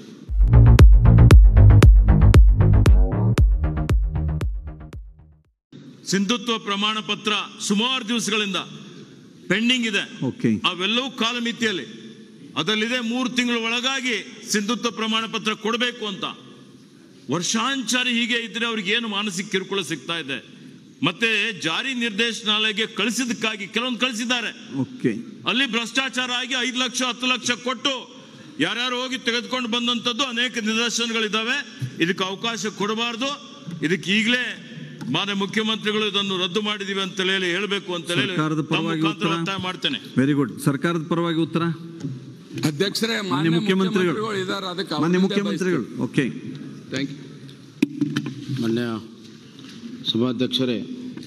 ಸಿಂಧುತ್ವ ಪ್ರಮಾಣ ಪತ್ರ ಸುಮಾರು ದಿವಸಗಳಿಂದ ಪೆಂಡಿಂಗ್ ಇದೆ ಓಕೆ ಅವೆಲ್ಲವೂ ಕಾಲಮಿತಿಯಲ್ಲಿ ಅದರಲ್ಲಿದೆ ಮೂರು ತಿಂಗಳ ಒಳಗಾಗಿ ಸಿಂಧುತ್ವ ಪ್ರಮಾಣ ಪತ್ರ ಕೊಡಬೇಕು ಅಂತ ವರ್ಷಾಂಚಾರಿ ಹೀಗೆ ಇದ್ರೆ ಅವ್ರಿಗೆ ಏನು ಮಾನಸಿಕ ಕಿರುಕುಳ ಸಿಗ್ತಾ ಇದೆ ಮತ್ತೆ ಜಾರಿ ನಿರ್ದೇಶನಾಲಯಕ್ಕೆ ಕಳಿಸಿದ್ದಕ್ಕಾಗಿ ಕೆಲವೊಂದು ಕಳಿಸಿದ್ದಾರೆ ಓಕೆ ಅಲ್ಲಿ ಭ್ರಷ್ಟಾಚಾರ ಆಗಿ ಐದು ಲಕ್ಷ ಹತ್ತು ಲಕ್ಷ ಕೊಟ್ಟು ಯಾರ್ಯಾರು ಹೋಗಿ ತೆಗೆದುಕೊಂಡು ಬಂದಂಥದ್ದು ಅನೇಕ ನಿದರ್ಶನಗಳಿದ್ದಾವೆ ಇದಕ್ಕೆ ಅವಕಾಶ ಕೊಡಬಾರ್ದು ಇದಕ್ಕೆ ಈಗಲೇ ಮಾನ್ಯ ಮುಖ್ಯಮಂತ್ರಿಗಳು ಇದನ್ನು ರದ್ದು ಮಾಡಿದೀವಿ ಅಂತ ಹೇಳಿ ಹೇಳಬೇಕು ಅಂತ ಹೇಳಿ ಸರ್ಕಾರದ ತಮ್ಮ ಪರವಾಗಿ ಮುಖಾಂತರ ಉತ್ತರ? ಒತ್ತಾಯ ಮಾಡ್ತೇನೆ ವೆರಿ ಗುಡ್ ಸರ್ಕಾರದ ಪರವಾಗಿ ಉತ್ತರ ಅಧ್ಯಕ್ಷರೇ ಮಾನ್ಯ ಮಾನ್ಯ ಮುಖ್ಯಮಂತ್ರಿಗಳು ಮುಖ್ಯಮಂತ್ರಿಗಳು ಇದ್ದಾರೆ ಅದಕ್ಕೆ ಮಾನ್ಯ ಅವ್ರಿಂದ ಮುಖ್ಯಮಂತ್ರಿಗಳು ಓಕೆ ಬಯಸ್ತೀನಿ. Thank you. ಮಾನ್ಯ ಸಭಾಧ್ಯಕ್ಷರೇ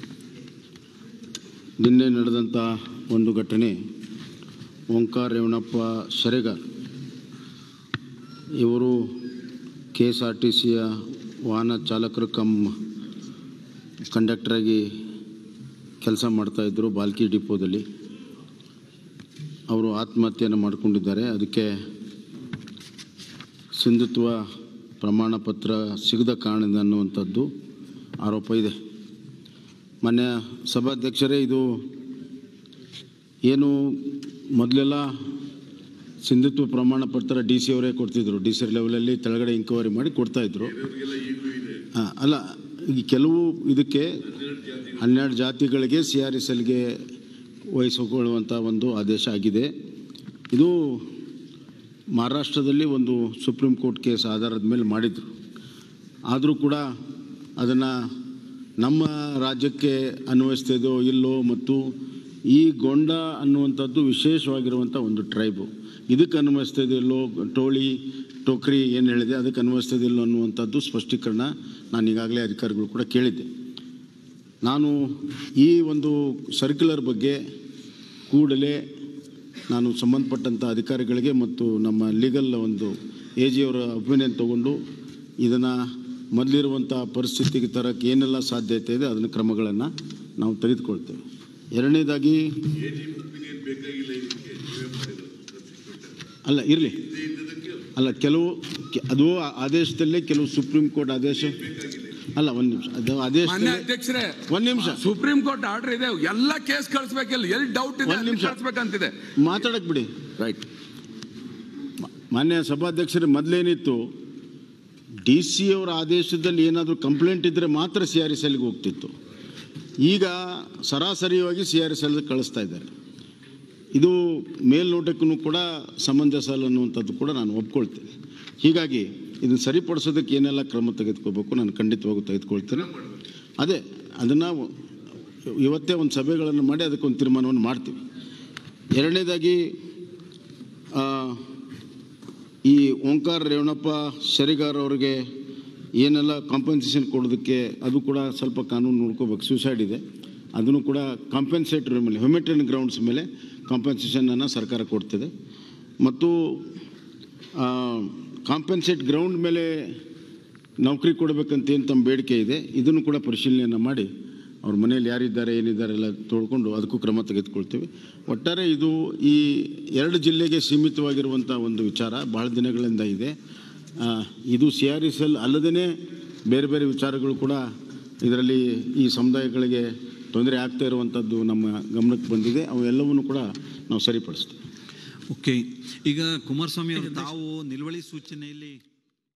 ನಿನ್ನೆ ನಡೆದಂಥ ಒಂದು ಘಟನೆ ಓಂಕಾರ ರೇವಣಪ್ಪ ಶರೇಗಾರ್ ಇವರು ಕೆ ಎಸ್ ಆರ್ ಟಿ ಸಿಯ ವಾಹನ ಚಾಲಕರು ಕಮ್ ಕಂಡಕ್ಟರಾಗಿ ಕೆಲಸ ಮಾಡ್ತಾಯಿದ್ರು ಬಾಲ್ಕಿ ಡಿಪೋದಲ್ಲಿ ಅವರು ಆತ್ಮಹತ್ಯೆಯನ್ನು ಮಾಡಿಕೊಂಡಿದ್ದಾರೆ ಅದಕ್ಕೆ ಸಿಂಧುತ್ವ ಪ್ರಮಾಣ ಪತ್ರ ಸಿಗದ ಕಾರಣದಿಂದ ಅನ್ನುವಂಥದ್ದು ಆರೋಪ ಇದೆ ಮಾನ್ಯ ಸಭಾಧ್ಯಕ್ಷರೇ ಇದು ಏನು ಮೊದಲೆಲ್ಲ ಸಿಂಧುತ್ವ ಪ್ರಮಾಣ ಪತ್ರ ಡಿ ಸಿ ಅವರೇ ಕೊಡ್ತಿದ್ರು ಡಿ ಸಿ ಲೆವೆಲಲ್ಲಿ ಕೆಳಗಡೆ ಇಂಕ್ವೈರಿ ಮಾಡಿ ಕೊಡ್ತಾಯಿದ್ರು ಹಾಂ ಅಲ್ಲ ಈ ಕೆಲವು ಇದಕ್ಕೆ ಹನ್ನೆರಡು ಜಾತಿಗಳಿಗೆ ಸಿ ಆರ್ ಎಸ್ ಎಲ್ಗೆ ವಹಿಸಿಕೊಳ್ಳುವಂಥ ಒಂದು ಆದೇಶ ಆಗಿದೆ ಇದು ಮಹಾರಾಷ್ಟ್ರದಲ್ಲಿ ಒಂದು ಸುಪ್ರೀಂ ಕೋರ್ಟ್ ಕೇಸ್ ಆಧಾರದ ಮೇಲೆ ಮಾಡಿದರು ಆದರೂ ಕೂಡ ಅದನ್ನು ನಮ್ಮ ರಾಜ್ಯಕ್ಕೆ ಅನ್ವಯಿಸ್ತಿದೋ ಇಲ್ಲೋ ಮತ್ತು ಈ ಗೊಂಡ ಅನ್ನುವಂಥದ್ದು ವಿಶೇಷವಾಗಿರುವಂಥ ಒಂದು ಟ್ರೈಬು ಇದಕ್ಕೆ ಅನ್ವಯಿಸ್ತಿದೆಯಲ್ಲೋ ಟೋಳಿ ಟೋಕ್ರಿ ಏನು ಹೇಳಿದೆ ಅದಕ್ಕೆ ಅನ್ವಯಿಸ್ತಿದಿಲ್ಲೋ ಅನ್ನುವಂಥದ್ದು ಸ್ಪಷ್ಟೀಕರಣ ನಾನು ಈಗಾಗಲೇ ಅಧಿಕಾರಿಗಳು ಕೂಡ ಕೇಳಿದ್ದೆ ನಾನು ಈ ಒಂದು ಸರ್ಕ್ಯುಲರ್ ಬಗ್ಗೆ ಕೂಡಲೇ ನಾನು ಸಂಬಂಧಪಟ್ಟಂಥ ಅಧಿಕಾರಿಗಳಿಗೆ ಮತ್ತು ನಮ್ಮ ಲೀಗಲ್ ಒಂದು ಎ ಜಿಯವರ ಒಪಿನಿಯನ್ ತಗೊಂಡು ಇದನ್ನು ಮೊದಲಿರುವಂಥ ಪರಿಸ್ಥಿತಿಗೆ ತರಕ್ಕೆ ಏನೆಲ್ಲ ಸಾಧ್ಯತೆ ಇದೆ ಅದನ್ನ ಕ್ರಮಗಳನ್ನು ನಾವು ತೆಗೆದುಕೊಳ್ತೇವೆ ಎರಡನೇದಾಗಿ ಅಲ್ಲ ಇರಲಿ ಅಲ್ಲ ಕೆಲವು ಕೆ- ಅದು ಆ- ಆದೇಶದಲ್ಲೇ ಕೆಲವು ಸುಪ್ರೀಂ ಕೋರ್ಟ್ ಆದೇಶ ಅಲ್ಲ ಒಂದು ನಿಮಿಷ ಅದು ಮಾನ್ಯ ಆದೇಶದಲ್ಲೇ ಅಧ್ಯಕ್ಷರೇ ಒಂದು ನಿಮಿಷ ಸುಪ್ರೀಂ ಕೋರ್ಟ್ ಆರ್ಡರ್ ಇದೆ ಎಲ್ಲ ಕೇಸ್ ಕಳಿಸ್ಬೇಕಿಲ್ಲ ಎಲ್ಲಿ ಡೌಟ್ ಇದೆ ಒಂದ್ ಅಲ್ಲಿ ನಿಮಿಷ. ಕಳಿಸ್ಬೇಕಂತಿದೆ ಮಾತಾಡಕ್ಕೆ ಬಿಡಿ ರೈಟ್ ಮಾನ್ಯ ಸಭಾಧ್ಯಕ್ಷರೇ ಮೊದಲೇನಿತ್ತು ಡಿ ಸಿ ಅವರ ಆದೇಶದಲ್ಲಿ ಏನಾದರೂ ಕಂಪ್ಲೇಂಟ್ ಇದ್ದರೆ ಮಾತ್ರ ಸಿ ಆರ್ ಎಸ್ ಎಲ್ಗೆ ಹೋಗ್ತಿತ್ತು ಈಗ ಸರಾಸರಿಯಾಗಿ ಸಿ ಆರ್ ಎಸ್ ಎಲ್ ಕಳಿಸ್ತಾ ಇದ್ದಾರೆ ಇದು ಮೇಲ್ನೋಟಕ್ಕೂ ಕೂಡ ಸಮಂಜಸ ಅಲ್ಲ ಅನ್ನುವಂಥದ್ದು ಕೂಡ ನಾನು ಒಪ್ಕೊಳ್ತೇನೆ ಹೀಗಾಗಿ ಇದನ್ನು ಸರಿಪಡಿಸೋದಕ್ಕೆ ಏನೆಲ್ಲ ಕ್ರಮ ತೆಗೆದುಕೋಬೇಕು ನಾನು ಖಂಡಿತವಾಗೂ ತೆಗೆದುಕೊಳ್ತೇನೆ ಅದೇ ಅದನ್ನು ಇವತ್ತೇ ಒಂದು ಸಭೆಗಳನ್ನು ಮಾಡಿ ಅದಕ್ಕೊಂದು ತೀರ್ಮಾನವನ್ನು ಮಾಡ್ತೀವಿ ಎರಡನೇದಾಗಿ ಆ, ಈ ಓಂಕಾರ ರೇವಣಪ್ಪ ಶರಿಗಾರ್ ಅವರಿಗೆ ಏನೆಲ್ಲ ಕಾಂಪನ್ಸೇಷನ್ ಕೊಡೋದಕ್ಕೆ ಅದು ಕೂಡ ಸ್ವಲ್ಪ ಕಾನೂನು ನೋಡ್ಕೋಬೇಕು ಸೂಸೈಡ್ ಇದೆ ಅದನ್ನು ಕೂಡ ಕಾಂಪನ್ಸೇಟರ್ ಮೇಲೆ ಹ್ಯೂಮೆಟೇರಿಯನ್ ಗ್ರೌಂಡ್ಸ್ ಮೇಲೆ ಕಾಂಪನ್ಸೇಷನನ್ನು ಸರ್ಕಾರ ಕೊಡ್ತಿದೆ ಮತ್ತು ಕಾಂಪನ್ಸೇಟ್ ಗ್ರೌಂಡ್ ಮೇಲೆ ನೌಕರಿ ಕೊಡಬೇಕಂತ ಏನು ತಮ್ಮ ಬೇಡಿಕೆ ಇದೆ ಇದನ್ನು ಕೂಡ ಪರಿಶೀಲನೆಯನ್ನು ಮಾಡಿ ಅವ್ರ ಮನೇಲಿ ಯಾರಿದ್ದಾರೆ ಏನಿದ್ದಾರೆ ಎಲ್ಲ ತೋಡ್ಕೊಂಡು ಅದಕ್ಕೂ ಕ್ರಮ ತೆಗೆದುಕೊಳ್ತೀವಿ ಒಟ್ಟಾರೆ ಇದು ಈ ಎರಡು ಜಿಲ್ಲೆಗೆ ಸೀಮಿತವಾಗಿರುವಂಥ ಒಂದು ವಿಚಾರ ಬಹಳ ದಿನಗಳಿಂದ ಇದೆ ಆ, ಇದು ಸಿ ಆರ್ ಎಸ್ ಎಲ್ ಅಲ್ಲದೇ ಬೇರೆ ಬೇರೆ ವಿಚಾರಗಳು ಕೂಡ ಇದರಲ್ಲಿ ಈ ಸಮುದಾಯಗಳಿಗೆ ತೊಂದರೆ ಆಗ್ತಾ ಇರುವಂಥದ್ದು ನಮ್ಮ ಗಮನಕ್ಕೆ ಬಂದಿದೆ ಅವೆಲ್ಲವನ್ನು ಕೂಡ ನಾವು ಸರಿಪಡಿಸ್ತೀವಿ ಓಕೆ ಈಗ ಕುಮಾರಸ್ವಾಮಿ ಅವರು ತಾವು ನಿಲುವಳಿ ಸೂಚನೆಯಲ್ಲಿ